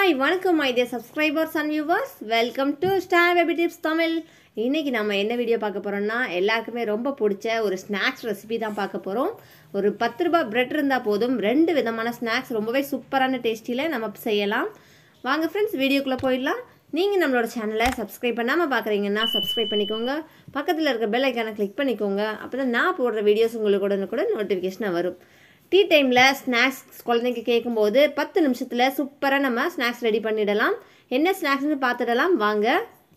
hi வணக்கம் my dear subscribers and viewers welcome to Star Baby Tips Tamil இன்றைக்கி நம்ம என்ன வீடியோ பார்க்க போகிறோம்னா எல்லாருக்குமே ரொம்ப பிடிச்ச ஒரு ஸ்நாக்ஸ் ரெசிபி தான் பார்க்க போகிறோம் ஒரு பத்து ரூபாய் பிரெட் இருந்தால் போதும் ரெண்டு விதமான ஸ்நாக்ஸ் ரொம்பவே சூப்பரான டேஸ்டியில் நம்ம செய்யலாம் வாங்க ஃப்ரெண்ட்ஸ் வீடியோக்குள்ளே போயிடலாம் நீங்கள் நம்மளோட சேனலை சப்ஸ்கிரைப் பண்ணாமல் பார்க்குறீங்கன்னா சப்ஸ்கிரைப் பண்ணிக்கோங்க பக்கத்தில் இருக்க பெல் ஐக்கானை கிளிக் பண்ணிக்கோங்க அப்போ தான் நான் போடுற வீடியோஸ் உங்களுக்கு உடனே கூட நோட்டிஃபிகேஷனாக வரும் டீ டைமில் ஸ்நாக்ஸ் குழந்தைங்க கேட்கும்போது பத்து நிமிஷத்தில் சூப்பராக நம்ம ஸ்நாக்ஸ் ரெடி பண்ணிடலாம் என்ன ஸ்நாக்ஸ்னு பார்த்துடலாம் வாங்க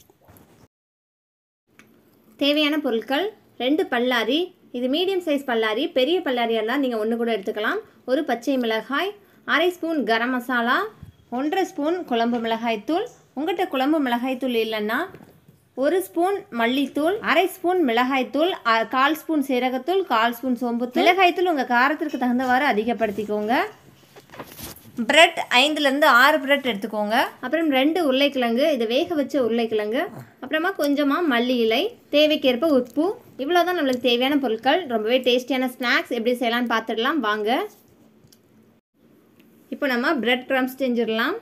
தேவையான பொருட்கள் ரெண்டு பல்லாரி இது மீடியம் சைஸ் பல்லாரி பெரிய பல்லாரியாக இருந்தால் நீங்கள் ஒன்று கூட எடுத்துக்கலாம் ஒரு பச்சை மிளகாய் அரை ஸ்பூன் கரம் மசாலா ஒன்றரை ஸ்பூன் குழம்பு மிளகாய் தூள் உங்கள்கிட்ட குழம்பு மிளகாய் தூள் இல்லைன்னா ஒரு ஸ்பூன் மல்லித்தூள் அரை ஸ்பூன் மிளகாய்த்தூள் அ- கால் ஸ்பூன் சீரகத்தூள் கால் ஸ்பூன் சோம்புத்தூள் மிளகாய்த்தூள் உங்கள் காரத்திற்கு தகுந்தவாறு அதிகப்படுத்திக்கோங்க பிரெட் ஐந்துலேருந்து ஆறு பிரெட் எடுத்துக்கோங்க அப்புறம் ரெண்டு உருளைக்கிழங்கு இது வேக வச்ச உருளைக்கிழங்கு அப்புறமா கொஞ்சமாக மல்லி இலை தேவைக்கேற்ப உப்பு இவ்வளோ தான் நம்மளுக்கு தேவையான பொருட்கள் ரொம்பவே டேஸ்டியான ஸ்நாக்ஸ் எப்படி செய்யலாம்னு பார்த்துடலாம் வாங்க இப்போ நம்ம பிரெட் க்ரம்ஸ் செஞ்சிடலாம்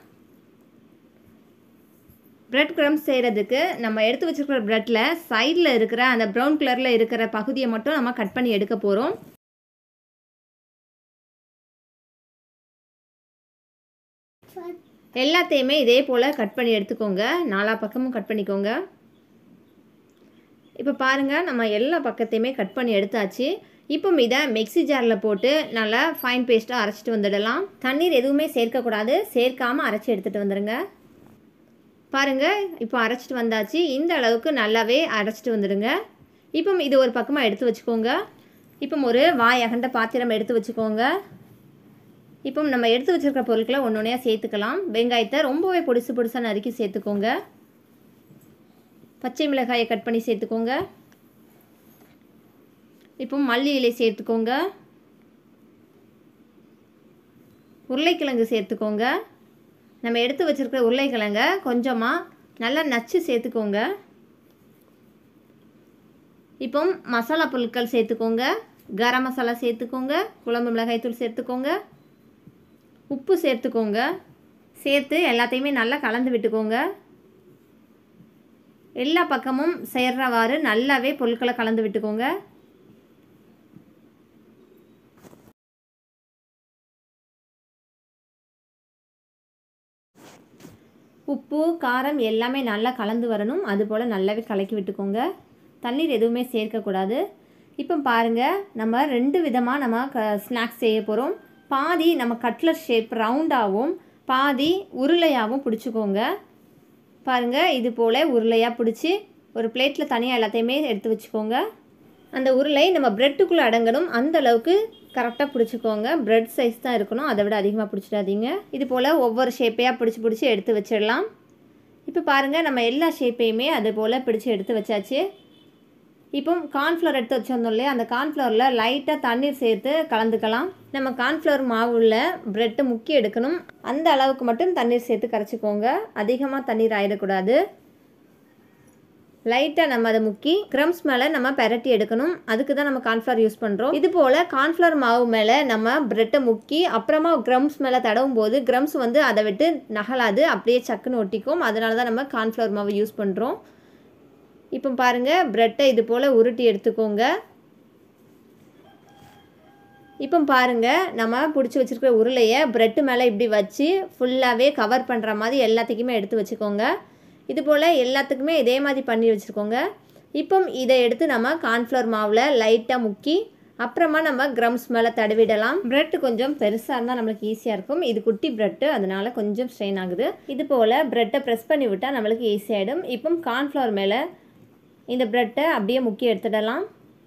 பிரெட் க்ரம்ஸ் செய்கிறதுக்கு நம்ம எடுத்து வச்சிருக்கிற ப்ரெட்டில் சைடில் இருக்கிற அந்த ப்ரௌன் கலரில் இருக்கிற பகுதியை மட்டும் நம்ம கட் பண்ணி எடுக்க போகிறோம் எல்லாத்தையுமே இதே போல் கட் பண்ணி எடுத்துக்கோங்க நாலா பக்கமும் கட் பண்ணிக்கோங்க இப்போ பாருங்கள் நம்ம எல்லா பக்கத்தையுமே கட் பண்ணி எடுத்தாச்சு இப்போ இதை மிக்ஸி ஜாரில் போட்டு நல்லா ஃபைன் பேஸ்ட்டாக அரைச்சிட்டு வந்துடலாம் தண்ணீர் எதுவுமே சேர்க்கக்கூடாது சேர்க்காமல் அரைச்சி எடுத்துகிட்டு வந்துடுங்க பாருங்கள் இப்போ அரைச்சிட்டு வந்தாச்சு இந்த அளவுக்கு நல்லாவே அரைச்சிட்டு வந்துடுங்க இப்போ இது ஒரு பக்கமாக எடுத்து வச்சுக்கோங்க இப்போ ஒரு வாய் அகண்ட பாத்திரம் எடுத்து வச்சுக்கோங்க இப்போ நம்ம எடுத்து வச்சிருக்கிற பொருட்களை ஒன்று ஒன்றையாக சேர்த்துக்கலாம் வெங்காயத்தை ரொம்பவே பொடிசு பொடிசாக நறுக்கி சேர்த்துக்கோங்க பச்சை மிளகாயை கட் பண்ணி சேர்த்துக்கோங்க இப்போ மல்லி இலை சேர்த்துக்கோங்க உருளைக்கிழங்கு சேர்த்துக்கோங்க நம்ம எடுத்து வச்சிருக்கிற உருளைக்கிழங்க கொஞ்சமாக நல்லா நச்சு சேர்த்துக்கோங்க இப்போ மசாலா பொருட்கள் சேர்த்துக்கோங்க கரம் மசாலா சேர்த்துக்கோங்க குழம்பு மிளகாய்த்தூள் சேர்த்துக்கோங்க உப்பு சேர்த்துக்கோங்க சேர்த்து எல்லாத்தையுமே நல்லா கலந்து விட்டுக்கோங்க எல்லா பக்கமும் சேர்றவாறு நல்லாவே பொருட்களை கலந்து விட்டுக்கோங்க உப்பு காரம் எல்லாமே நல்லா கலந்து வரணும் அதுபோல் நல்லாவே கலக்கி விட்டுக்கோங்க தண்ணீர் எதுவுமே சேர்க்கக்கூடாது இப்போ பாருங்கள் நம்ம ரெண்டு விதமாக நம்ம க ஸ்நாக்ஸ் செய்ய போகிறோம் பாதி நம்ம கட்லர் ஷேப் ரவுண்டாகவும் பாதி உருளையாகவும் பிடிச்சிக்கோங்க பாருங்கள் இது போல் உருளையாக பிடிச்சி ஒரு பிளேட்டில் தனியாக எல்லாத்தையுமே எடுத்து வச்சுக்கோங்க அந்த உருளை நம்ம ப்ரெட்டுக்குள்ளே அடங்கணும் அந்த அளவுக்கு கரெக்டாக பிடிச்சிக்கோங்க பிரெட் சைஸ் தான் இருக்கணும் அதை விட அதிகமாக பிடிச்சிடாதீங்க இது போல் ஒவ்வொரு ஷேப்பையாக பிடிச்சி பிடிச்சி எடுத்து வச்சிடலாம் இப்போ பாருங்கள் நம்ம எல்லா ஷேப்பையுமே அது போல் பிடிச்சி எடுத்து வச்சாச்சு இப்போ கார்ன்ஃப்ளவர் எடுத்து வச்சிருந்தோம் இல்லையா அந்த கார்ன்ஃப்ளவரில் லைட்டாக தண்ணீர் சேர்த்து கலந்துக்கலாம் நம்ம கார்ன்ஃப்ளவர் மாவுல ப்ரெட்டு முக்கி எடுக்கணும் அந்த அளவுக்கு மட்டும் தண்ணீர் சேர்த்து கரைச்சிக்கோங்க அதிகமாக தண்ணீர் ஆயிடக்கூடாது லைட்டாக நம்ம அதை முக்கி க்ரம்ஸ் மேலே நம்ம பெரட்டி எடுக்கணும் அதுக்கு தான் நம்ம கார்ன்ஃப்ளவர் யூஸ் பண்ணுறோம் இது போல் கார்ன்ஃப்ளவர் மாவு மேலே நம்ம ப்ரெட்டை முக்கி அப்புறமா க்ரம்ஸ் மேலே தடவும் போது க்ரம்ஸ் வந்து அதை விட்டு நகலாது அப்படியே சக்குன்னு ஒட்டிக்கும் அதனால தான் நம்ம கார்ன்ஃப்ளவர் மாவு யூஸ் பண்ணுறோம் இப்போ பாருங்கள் ப்ரெட்டை இது போல் உருட்டி எடுத்துக்கோங்க இப்போ பாருங்கள் நம்ம பிடிச்சி வச்சுருக்கிற உருளையை ப்ரெட்டு மேலே இப்படி வச்சு ஃபுல்லாகவே கவர் பண்ணுற மாதிரி எல்லாத்துக்குமே எடுத்து வச்சுக்கோங்க இது போல் எல்லாத்துக்குமே இதே மாதிரி பண்ணி வச்சுருக்கோங்க இப்போ இதை எடுத்து நம்ம கார்ன்ஃப்ளவர் மாவில் லைட்டாக முக்கி அப்புறமா நம்ம க்ரம்ஸ் மேலே தடவிடலாம் ப்ரெட் கொஞ்சம் பெருசாக இருந்தால் நம்மளுக்கு ஈஸியாக இருக்கும் இது குட்டி ப்ரெட்டு அதனால கொஞ்சம் ஸ்ட்ரெயின் ஆகுது இது போல் ப்ரெட்டை ப்ரெஸ் பண்ணி விட்டால் நம்மளுக்கு ஈஸியாகிடும் இப்போ கார்ன்ஃப்ளவர் மேலே இந்த ப்ரெட்டை அப்படியே முக்கி எடுத்துடலாம்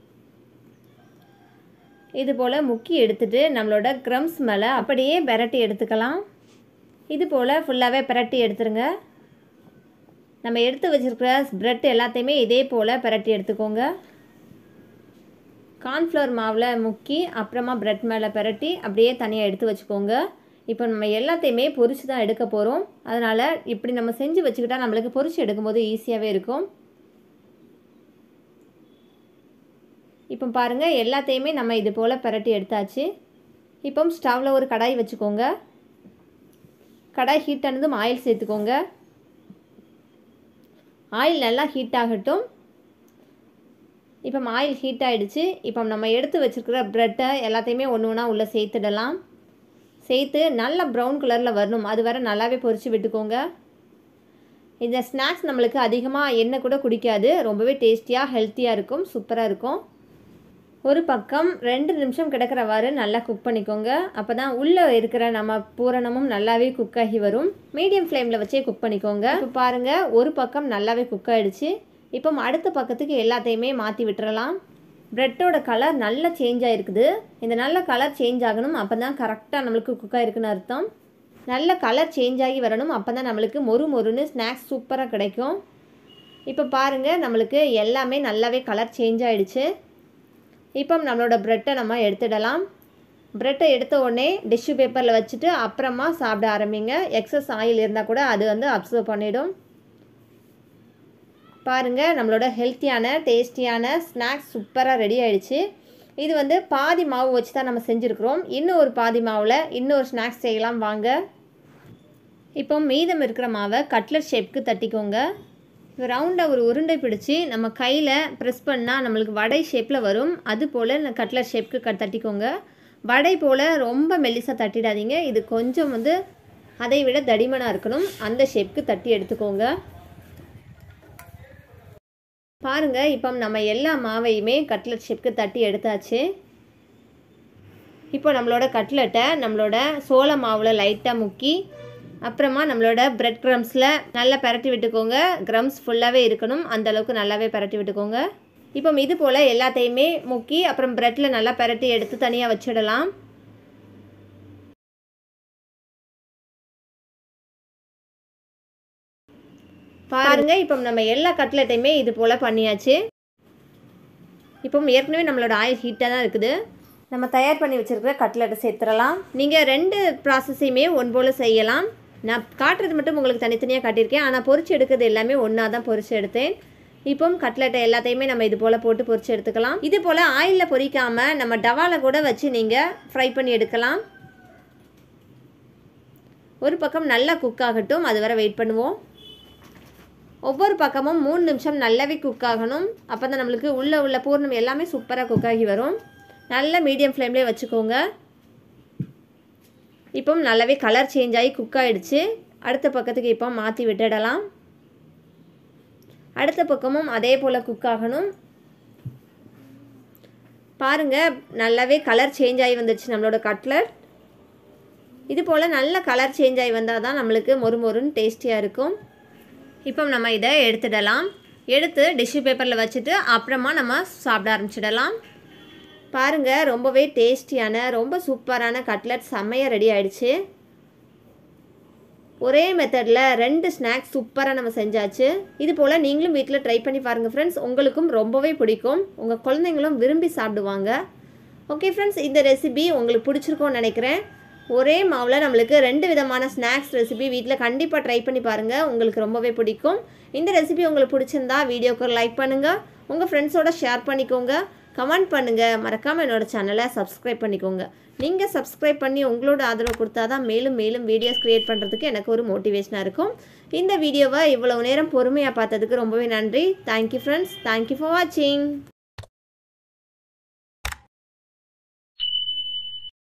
இது போல் முக்கி எடுத்துட்டு நம்மளோட க்ரம்ஸ் மேலே அப்படியே பெரட்டி எடுத்துக்கலாம் இது போல் ஃபுல்லாகவே பெரட்டி எடுத்துருங்க நம்ம எடுத்து வச்சுருக்கிற ப்ரெட் எல்லாத்தையுமே இதே போல் பெரட்டி எடுத்துக்கோங்க கார்ன்ஃப்ளவர் மாவில் முக்கி அப்புறமா ப்ரெட் மேலே பெரட்டி அப்படியே தனியாக எடுத்து வச்சுக்கோங்க இப்போ நம்ம எல்லாத்தையுமே பொரிச்சு தான் எடுக்க போகிறோம் அதனால் இப்படி நம்ம செஞ்சு வச்சுக்கிட்டா நம்மளுக்கு பொரிச்சு எடுக்கும்போது ஈஸியாகவே இருக்கும் இப்போ பாருங்கள் எல்லாத்தையுமே நம்ம இது போல் பெரட்டி எடுத்தாச்சு இப்போ ஸ்டவ்வில் ஒரு கடாய் வச்சுக்கோங்க கடாய் ஹீட் ஆனதும் ஆயில் சேர்த்துக்கோங்க ஆயில் நல்லா ஹீட் ஆகட்டும் இப்போ ஆயில் ஹீட் ஆகிடுச்சு இப்போ நம்ம எடுத்து வச்சுருக்கிற ப்ரெட்டை எல்லாத்தையுமே ஒன்று ஒன்றா உள்ளே சேர்த்துடலாம் சேர்த்து நல்லா ப்ரௌன் கலரில் வரணும் அது வரை நல்லாவே பொரித்து விட்டுக்கோங்க இந்த ஸ்நாக்ஸ் நம்மளுக்கு அதிகமாக எண்ணெய் கூட குடிக்காது ரொம்பவே டேஸ்டியாக ஹெல்த்தியாக இருக்கும் சூப்பராக இருக்கும் ஒரு பக்கம் ரெண்டு நிமிஷம் கிடக்கிறவாறு நல்லா குக் பண்ணிக்கோங்க அப்போ தான் உள்ளே இருக்கிற நம்ம பூரணமும் நல்லாவே குக் ஆகி வரும் மீடியம் ஃப்ளேமில் வச்சே குக் பண்ணிக்கோங்க இப்போ பாருங்கள் ஒரு பக்கம் நல்லாவே குக் ஆகிடுச்சு இப்போ அடுத்த பக்கத்துக்கு எல்லாத்தையுமே மாற்றி விட்டுறலாம் ப்ரெட்டோட கலர் நல்லா சேஞ்ச் ஆகிருக்குது இந்த நல்ல கலர் சேஞ்ச் ஆகணும் அப்போ தான் கரெக்டாக நம்மளுக்கு குக் ஆகிருக்குன்னு அர்த்தம் நல்ல கலர் சேஞ்ச் ஆகி வரணும் அப்போ தான் நம்மளுக்கு மொறு மொறுன்னு ஸ்நாக்ஸ் சூப்பராக கிடைக்கும் இப்போ பாருங்கள் நம்மளுக்கு எல்லாமே நல்லாவே கலர் சேஞ்ச் ஆகிடுச்சு இப்போ நம்மளோட ப்ரெட்டை நம்ம எடுத்துடலாம் ப்ரெட்டை எடுத்த உடனே டிஷ்யூ பேப்பரில் வச்சுட்டு அப்புறமா சாப்பிட ஆரம்பிங்க எக்ஸஸ் ஆயில் இருந்தால் கூட அது வந்து அப்சர்வ் பண்ணிடும் பாருங்கள் நம்மளோட ஹெல்த்தியான டேஸ்டியான ஸ்நாக்ஸ் சூப்பராக ரெடி ஆயிடுச்சு இது வந்து பாதி மாவு வச்சு தான் நம்ம செஞ்சுருக்குறோம் இன்னும் ஒரு பாதி மாவில் இன்னொரு ஸ்நாக்ஸ் செய்யலாம் வாங்க இப்போ மீதம் இருக்கிற மாவை கட்லட் ஷேப்க்கு தட்டிக்கோங்க ரவுண்டாக ஒரு உருண்டை பிடிச்சி நம்ம கையில் ப்ரெஸ் பண்ணால் நம்மளுக்கு வடை ஷேப்பில் வரும் அது போல் கட்லட் ஷேப்க்கு க தட்டிக்கோங்க வடை போல் ரொம்ப மெல்லிசாக தட்டிடாதீங்க இது கொஞ்சம் வந்து அதை விட தடிமனாக இருக்கணும் அந்த ஷேப்க்கு தட்டி எடுத்துக்கோங்க பாருங்கள் இப்போ நம்ம எல்லா மாவையுமே கட்லட் ஷேப்க்கு தட்டி எடுத்தாச்சு இப்போ நம்மளோட கட்லெட்டை நம்மளோட சோள மாவில் லைட்டாக முக்கி அப்புறமா நம்மளோட பிரெட் க்ரம்ஸில் நல்லா பரட்டி விட்டுக்கோங்க க்ரம்ஸ் ஃபுல்லாகவே இருக்கணும் அந்த அளவுக்கு நல்லாவே பரட்டி விட்டுக்கோங்க இப்போ இது போல் எல்லாத்தையுமே முக்கி அப்புறம் ப்ரெட்டில் நல்லா பரட்டி எடுத்து தனியாக வச்சிடலாம் பாருங்க இப்போ நம்ம எல்லா கட்லெட்டையுமே இது போல் பண்ணியாச்சு இப்போ ஏற்கனவே நம்மளோட ஆயில் ஹீட்டாக தான் இருக்குது நம்ம தயார் பண்ணி வச்சுருக்கிற கட்லெட்டை சேர்த்துடலாம் நீங்கள் ரெண்டு ப்ராசஸையுமே ஒன் போல் செய்யலாம் நான் காட்டுறது மட்டும் உங்களுக்கு தனித்தனியாக காட்டியிருக்கேன் ஆனால் பொரிச்சு எடுக்கிறது எல்லாமே ஒன்றா தான் பொரிச்சு எடுத்தேன் இப்போ கட்லெட்டை எல்லாத்தையுமே நம்ம இது போல் போட்டு பொரிச்சு எடுத்துக்கலாம் இது போல் ஆயிலில் பொரிக்காமல் நம்ம டவாவில் கூட வச்சு நீங்கள் ஃப்ரை பண்ணி எடுக்கலாம் ஒரு பக்கம் நல்லா குக் ஆகட்டும் அது வரை வெயிட் பண்ணுவோம் ஒவ்வொரு பக்கமும் மூணு நிமிஷம் நல்லாவே குக் ஆகணும் அப்போ தான் நம்மளுக்கு உள்ளே உள்ள பூர்ணம் எல்லாமே சூப்பராக குக் ஆகி வரும் நல்ல மீடியம் ஃப்ளேம்லேயே வச்சுக்கோங்க இப்போ நல்லாவே கலர் சேஞ்ச் ஆகி குக் ஆகிடுச்சு அடுத்த பக்கத்துக்கு இப்போ மாற்றி விட்டுடலாம் அடுத்த பக்கமும் அதே போல் குக் ஆகணும் பாருங்கள் நல்லாவே கலர் சேஞ்ச் ஆகி வந்துடுச்சு நம்மளோட கட்லட் இது போல் நல்ல கலர் சேஞ்ச் ஆகி வந்தால் தான் நம்மளுக்கு மொறு மொறுன்னு டேஸ்டியாக இருக்கும் இப்போ நம்ம இதை எடுத்துடலாம் எடுத்து டிஷ்யூ பேப்பரில் வச்சுட்டு அப்புறமா நம்ம சாப்பிட ஆரம்பிச்சிடலாம் பாருங்கள் ரொம்பவே டேஸ்டியான ரொம்ப சூப்பரான கட்லட் செம்மையாக ரெடி ஆயிடுச்சு ஒரே மெத்தடில் ரெண்டு ஸ்நாக்ஸ் சூப்பராக நம்ம செஞ்சாச்சு இது போல் நீங்களும் வீட்டில் ட்ரை பண்ணி பாருங்கள் ஃப்ரெண்ட்ஸ் உங்களுக்கும் ரொம்பவே பிடிக்கும் உங்கள் குழந்தைங்களும் விரும்பி சாப்பிடுவாங்க ஓகே ஃப்ரெண்ட்ஸ் இந்த ரெசிபி உங்களுக்கு பிடிச்சிருக்கோன்னு நினைக்கிறேன் ஒரே மாவில் நம்மளுக்கு ரெண்டு விதமான ஸ்நாக்ஸ் ரெசிபி வீட்டில் கண்டிப்பாக ட்ரை பண்ணி பாருங்கள் உங்களுக்கு ரொம்பவே பிடிக்கும் இந்த ரெசிபி உங்களுக்கு பிடிச்சிருந்தா வீடியோக்கு ஒரு லைக் பண்ணுங்கள் உங்கள் ஃப்ரெண்ட்ஸோட ஷேர் பண்ணிக்கோங்க கமெண்ட் பண்ணுங்கள் மறக்காமல் என்னோட சேனலை சப்ஸ்கிரைப் பண்ணிக்கோங்க நீங்கள் சப்ஸ்கிரைப் பண்ணி உங்களோட ஆதரவு கொடுத்தா தான் மேலும் மேலும் வீடியோஸ் க்ரியேட் பண்ணுறதுக்கு எனக்கு ஒரு மோட்டிவேஷனாக இருக்கும் இந்த வீடியோவை இவ்வளவு நேரம் பொறுமையாக பார்த்ததுக்கு ரொம்பவே நன்றி தேங்க்யூ ஃப்ரெண்ட்ஸ் தேங்க்யூ ஃபார் வாட்சிங்